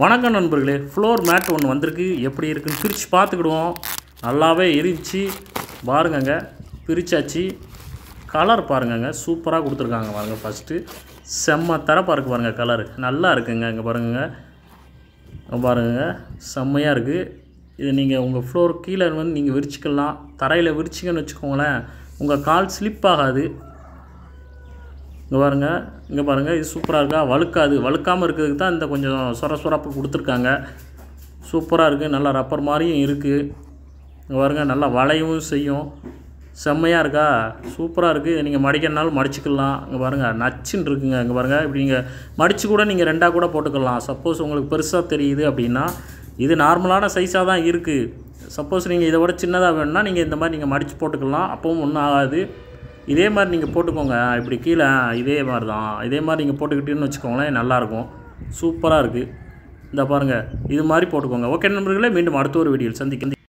வணக்கம் நண்பர்களே floor mat ஒன்று வந்திருக்கு எப்படி இருக்குன்னு பிரித்து பார்த்துக்கிடுவோம் நல்லாவே இருந்துச்சு பாருங்கங்க பிரிச்சாச்சு கலர் பாருங்கங்க சூப்பராக கொடுத்துருக்காங்க பாருங்க ஃபஸ்ட்டு செம்ம தரப்பாக இருக்குது பாருங்கள் கலர் நல்லா இருக்குங்க இங்கே பாருங்கங்க இங்க பாருங்க செம்மையாக இருக்குது இது நீங்கள் உங்கள் ஃப்ளோர் கீழே வந்து நீங்கள் விரிச்சிக்கலாம் தரையில் விரிச்சிங்கன்னு வச்சுக்கோங்களேன் உங்கள் கால் ஸ்லிப் ஆகாது இங்கே பாருங்க இங்கே பாருங்கள் இது சூப்பராக இருக்கா வழுக்காது வழுக்காமல் இருக்கிறதுக்கு தான் இந்த கொஞ்சம் சொர சொரப்பு கொடுத்துருக்காங்க சூப்பராக இருக்குது நல்லா ரப்பர் மாதிரியும் இருக்குது இங்கே பாருங்க நல்லா வளையவும் செய்யும் செம்மையாக இருக்கா சூப்பராக இருக்குது இதை நீங்கள் மடிக்கிறனாலும் மடிச்சுக்கலாம் இங்கே பாருங்கள் நச்சுன்னு இருக்குங்க இங்கே பாருங்கள் இப்படி நீங்கள் மடித்து கூட நீங்கள் ரெண்டாக கூட போட்டுக்கலாம் சப்போஸ் உங்களுக்கு பெருசாக தெரியுது அப்படின்னா இது நார்மலான சைஸாக தான் இருக்குது சப்போஸ் நீங்கள் இதை விட சின்னதாக வேணும்னா நீங்கள் இந்த மாதிரி நீங்கள் மடித்து போட்டுக்கலாம் அப்பவும் ஒன்றும் ஆகாது இதே மாதிரி நீங்கள் போட்டுக்கோங்க இப்படி கீழே இதே மாதிரி தான் இதே மாதிரி நீங்கள் போட்டுக்கிட்டீங்கன்னு வச்சுக்கோங்களேன் நல்லாயிருக்கும் சூப்பராக இருக்குது இந்த பாருங்கள் இது மாதிரி போட்டுக்கோங்க ஓகே நண்பர்களே மீண்டும் அடுத்த ஒரு வீடியோவில் சந்திக்கிறேன்